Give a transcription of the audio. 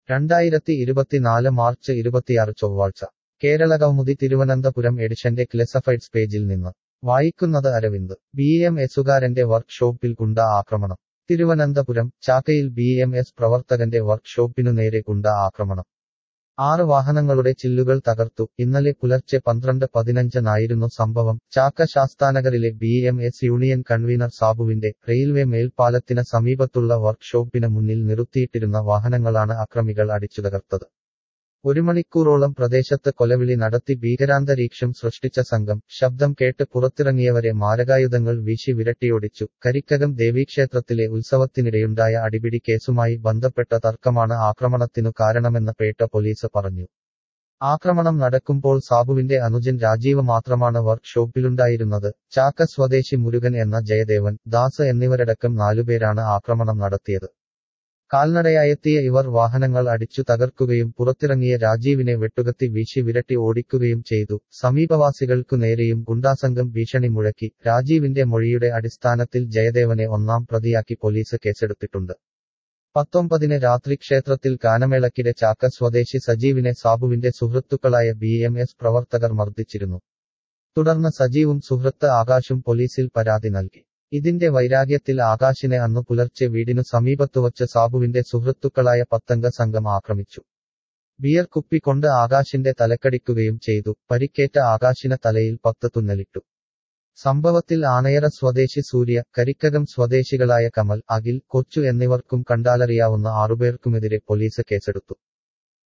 രണ്ടായിരത്തി ഇരുപത്തിനാല് മാർച്ച് ഇരുപത്തിയാറ് ചൊവ്വാഴ്ച കേരള കൗമുദി തിരുവനന്തപുരം എഡിഷന്റെ ക്ലെസഫൈഡ്സ് പേജിൽ നിന്ന് വായിക്കുന്നത് അരവിന്ദ് ബി എം എസുകാരന്റെ വർക്ക്ഷോപ്പിൽ ഗുണ്ട ആക്രമണം തിരുവനന്തപുരം ചാക്കയിൽ ബി എം എസ് പ്രവർത്തകന്റെ വർക്ക്ഷോപ്പിനു നേരെ ഗുണ്ട ആക്രമണം ആറ് വാഹനങ്ങളുടെ ചില്ലുകൾ തകർത്തു ഇന്നലെ പുലർച്ചെ പന്ത്രണ്ട് പതിനഞ്ചിനായിരുന്നു സംഭവം ചാക്ക ശാസ്താനഗറിലെ B M S union convener സാബുവിന്റെ റെയിൽവേ മേൽപ്പാലത്തിന് സമീപത്തുള്ള വർക്ക്ഷോപ്പിന് മുന്നിൽ നിർത്തിയിട്ടിരുന്ന വാഹനങ്ങളാണ് അക്രമികൾ അടിച്ചു തകർത്തത് ഒരു മണിക്കൂറോളം പ്രദേശത്ത് കൊലവിളി നടത്തി ഭീകരാന്തരീക്ഷം സൃഷ്ടിച്ച സംഘം ശബ്ദം കേട്ട് പുറത്തിറങ്ങിയവരെ മാരകായുധങ്ങൾ വീശി വിരട്ടിയോടിച്ചു കരിക്കകം ദേവീക്ഷേത്രത്തിലെ ഉത്സവത്തിനിടെയുണ്ടായ അടിപിടി കേസുമായി ബന്ധപ്പെട്ട തർക്കമാണ് ആക്രമണത്തിനു കാരണമെന്ന് പേട്ട പോലീസ് പറഞ്ഞു ആക്രമണം നടക്കുമ്പോൾ സാബുവിന്റെ അനുജൻ രാജീവ് മാത്രമാണ് വർക്ക്ഷോപ്പിലുണ്ടായിരുന്നത് ചാക്ക സ്വദേശി മുരുകൻ എന്ന ജയദേവൻ ദാസ് എന്നിവരടക്കം നാലുപേരാണ് ആക്രമണം നടത്തിയത് കാൽനടയായെത്തിയ ഇവർ വാഹനങ്ങൾ അടിച്ചു തകർക്കുകയും പുറത്തിറങ്ങിയ രാജീവിനെ വെട്ടുകത്തി വീശി വിരട്ടി ഓടിക്കുകയും ചെയ്തു സമീപവാസികൾക്കു നേരെയും ഗുണ്ടാസംഘം ഭീഷണി മുഴക്കി രാജീവിന്റെ മൊഴിയുടെ അടിസ്ഥാനത്തിൽ ജയദേവനെ ഒന്നാം പ്രതിയാക്കി പോലീസ് കേസെടുത്തിട്ടുണ്ട് പത്തൊമ്പതിന് രാത്രി ക്ഷേത്രത്തിൽ ഗാനമേളക്കിടെ ചാക്ക സ്വദേശി സജീവിനെ സാബുവിന്റെ സുഹൃത്തുക്കളായ ബി എം എസ് പ്രവർത്തകർ മർദ്ദിച്ചിരുന്നു തുടർന്ന് സജീവും സുഹൃത്ത് ആകാശും പോലീസിൽ പരാതി നൽകി ഇതിന്റെ വൈരാഗ്യത്തിൽ ആകാശിനെ അന്നു പുലർച്ചെ വീടിനു സമീപത്തുവച്ച് സാബുവിന്റെ സുഹൃത്തുക്കളായ പത്തംഗ സംഘം ആക്രമിച്ചു ബിയർ കുപ്പി കൊണ്ട് ആകാശിന്റെ തലക്കടിക്കുകയും ചെയ്തു പരിക്കേറ്റ ആകാശിന് തലയിൽ പത്ത് തുന്നലിട്ടു സംഭവത്തിൽ ആണയറ സ്വദേശി സൂര്യ കരിക്കകം സ്വദേശികളായ കമൽ അഖിൽ കൊച്ചു എന്നിവർക്കും കണ്ടാലറിയാവുന്ന ആറുപേർക്കുമെതിരെ പോലീസ് കേസെടുത്തു